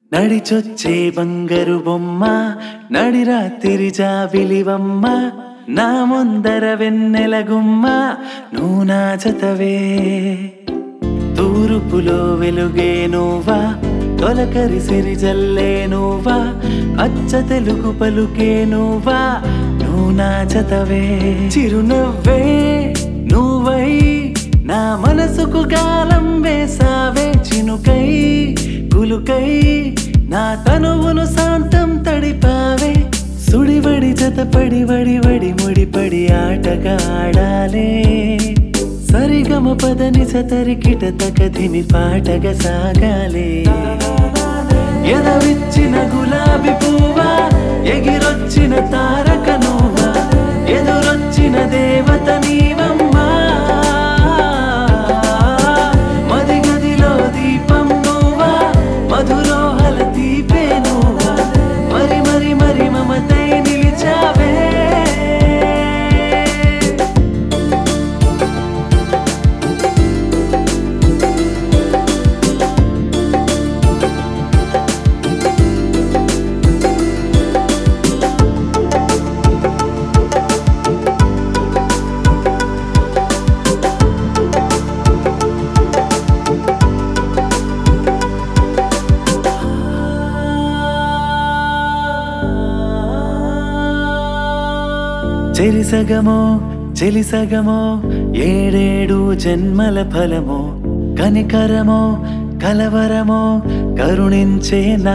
నడిచొచ్చే బంగారు బొమ్మ నడిరాత్రి జాబిలివమ్మ నా ముందర వెన్నెల గుమ్మ నువ్వు నా జతవే తూర్పులో వెలుగే నువ్వా తొలకరి సిరి జల్లే నువ్వా అచ్చ తెలుగు పలుకే నువ్వా నువ్వు నా జతవే చిరునవ్వే నువ్వై నా మనసుకు గాలం వేసావే చినుకై కులుకై నా తనువును శాంతం తడిపావే సుడివడి జతపడి వడి వడి ముడిపడి ఆటగా ఆడాలే సరిగమ పదని సతరికిట తకధిమి పాటగా సాగాలే ఎదవిచ్చిన గులాబీ పువ్వా ఎగిరొచ్చిన తారక నువ్వా ఎదురొచ్చిన దేవత నీవమ్మా మది గదిలో దీపం నువ్వా మధురోహల దీపే నువ్వా మరి మరి మరి మమతై నిలిచావే చెరిసగమో చెలిసగమో ఏడేడు జన్మల ఫలమో కనికరమో కలవరమో కరుణించేనా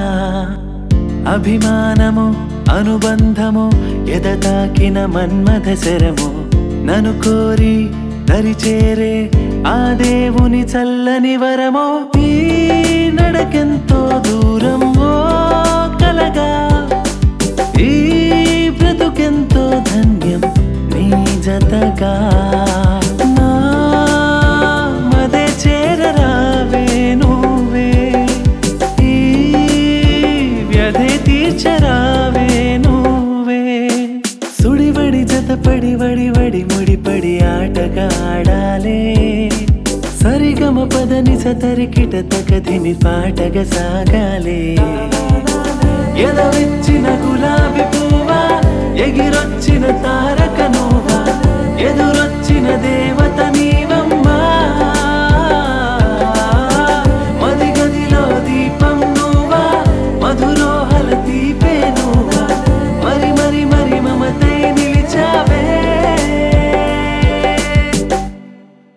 అభిమానము అనుబంధము ఎదతాకిన మన్మథ శరము నన్ను కోరి దరిచేరే ఆ దేవుని చల్లని వరమో ఈ నడకెంతో దూరం ఓ కలగా ఈ బ్రతుకెంతో ధన్యం నీ జతగా నా మదే చేరరావే నువ్వే ఈ వ్యధే తీర్చరావే నువ్వే సుడివడి జతపడి వడి వడి ముడిపడి ఆటగా ఆడాలే సరిగమ పదని సతరికిట తకధిమి పాటగా సాగాలే ఎదవిచ్చిన గులాబీ పువ్వా ఎగిరొచ్చిన తారక నువ్వా ఎదురొచ్చిన దేవత నీ